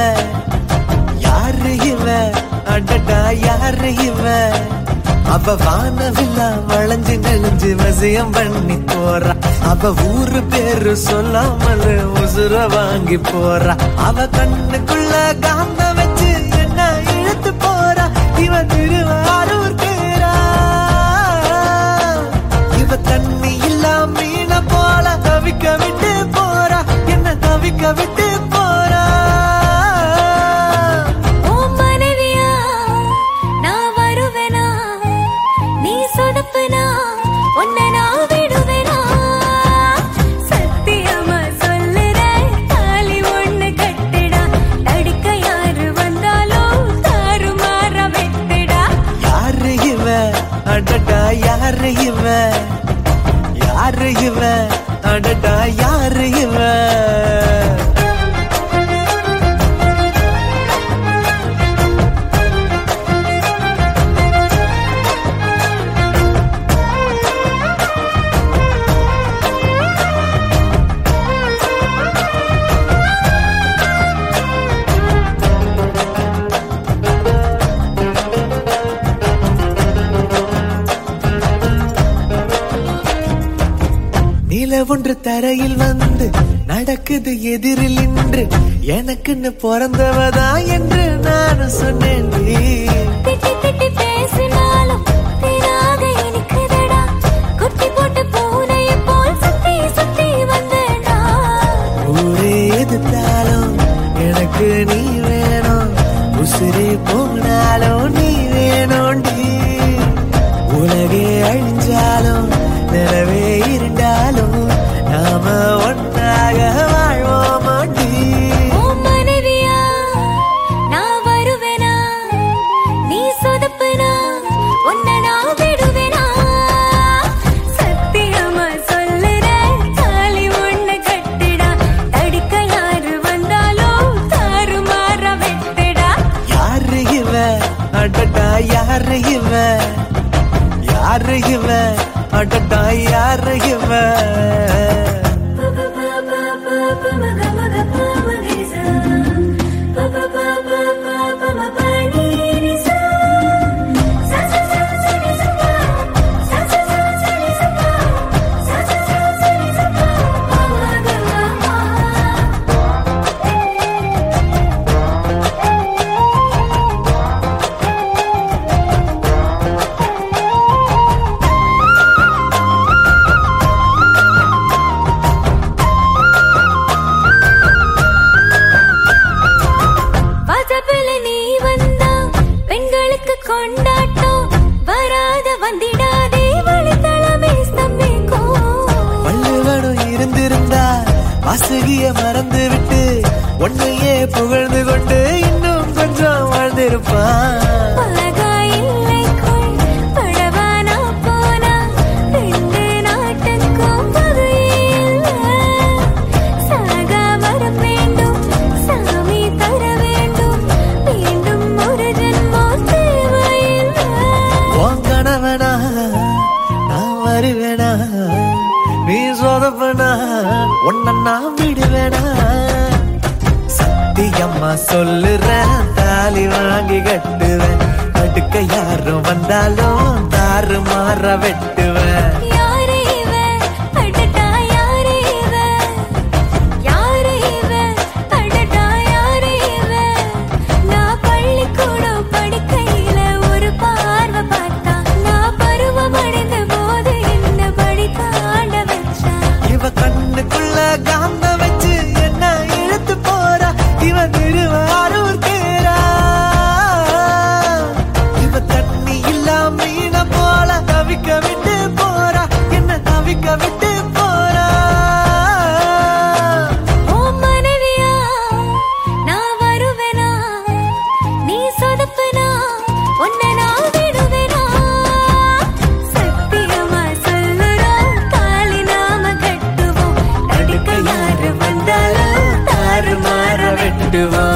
யாரு இவ அடடா யாரு இவ அவ வானவில்லா வளைஞ்சு நெளிஞ்சு வசியம் பண்ணி போறா அவ ஊரு பேரு சொல்லாமல் உசுர வாங்கி போறா அவ கண்ணுக்குள்ள காந்த வச்சு என்ன இழுத்து போறா இவ திருவாரூர் பேரா இவ தண்ணி இல்லா மீன போல தவிக்க விட்டு போறா என்ன தவிக்க விட்டு போறா உன் மனைவியா நான் வருவேனா நீ சொதப்புனா உன்னை நான் விடுவேனா சத்தியமா சொல்லுறேன் தாலி ஒண்ணு கட்டுடா தடுக்க யாரு வந்தாலும் தாறுமாற வெட்டுடா யாரு இவ அடடா யாரு இவ யாரு இவ அடடா யாரு இவ நில ஒன்று தரையில் வந்து நடக்குது எதிரில் நின்று எனக்குன்னு பிறந்தவதா என்று நானும் சொன்னேன் திட்டி திட்டி பேசினாலும் தேனாக இனிக்குதடா குட்டி போட்ட பூனையை போல் சுத்தி சுத்தி வந்தேடா ஊரே எதிர்த்தாலும் எனக்கு நீ வேணும் உசிரே போனாலும் நீ வேணும்டி உலகே அழிஞ்சாலும் நிலவே இருந்தாலும் நாம ஒன்றாக வாழ்வோமாண்டி உன் மனைவியா நான் வருவேனா நீ சொதப்புனா உன்னை நான் விடுவேனா சத்தியமா சொல்லுறேன் தாலி ஒண்ணு கட்டுடா தடுக்க யாரு வந்தாலும் தாறுமாற வெட்டுடா யாரு இவ அடடா யாரு இவ யாரு இவ அடடா யாரு இவ வாசப்பில நீ வந்தா பெண்களுக்கு கொண்டாட்டம் வராத வந்திடாதே வழித்தளமே ஸ்தம்பிக்கும் வள்ளுவனும் இருந்திருந்தா வாசுகிய மறந்து விட்டு உன்னையே புகழ்ந்து கொண்டு இன்னும் கொஞ்சம் வாழ்ந்திருப்பான் அழகா இல்லைக்குள் படவானா போனா ரெண்டு நாட்டுக்கும் பகையில்லை. சாகா வரம் வேண்டும் சாமி தர வேண்டும் மீண்டும் ஒரு ஜென்மம் தேவையில்லை உன் கணவனா நான் வருவேனா நீ சொதப்பனா உன்னை நான் விடுவேனா சத்தியம்மா சொல்லுறேன் தாலி வாங்கி கட்டுவேன் அடுக்க யாரும் வந்தாலும் தாறு மாற வெட்டுவேன் யாரு இவ அடடா யாரு இவ யாரு இவ அடடா யாரு இவ நான் பள்ளிக்கூடம் படிக்கையில ஒரு பார்வை பார்த்தா நான் பருவம் அடைந்த போது என்ன படிக்க ஆட வச்சா இவ கண்ணுக்குள்ள காந்த வச்சு என்ன இழுத்து போறா இவ திருவாரூர் தேரா இவ தண்ணி இல்லா மீன போல தவிக்க விட்டு போறா என்ன தவிக்க விட்டு போறா உன் மனைவியா நான் வருவேனா நீ சொதப்புனா உன்னை நான் விடுவேனா சத்தியமா சொல்லுறோம் தாலி நாம கட்டுவோம் தடுக்க யாரு வந்தாலும் தாறு மாற வெட்டுவா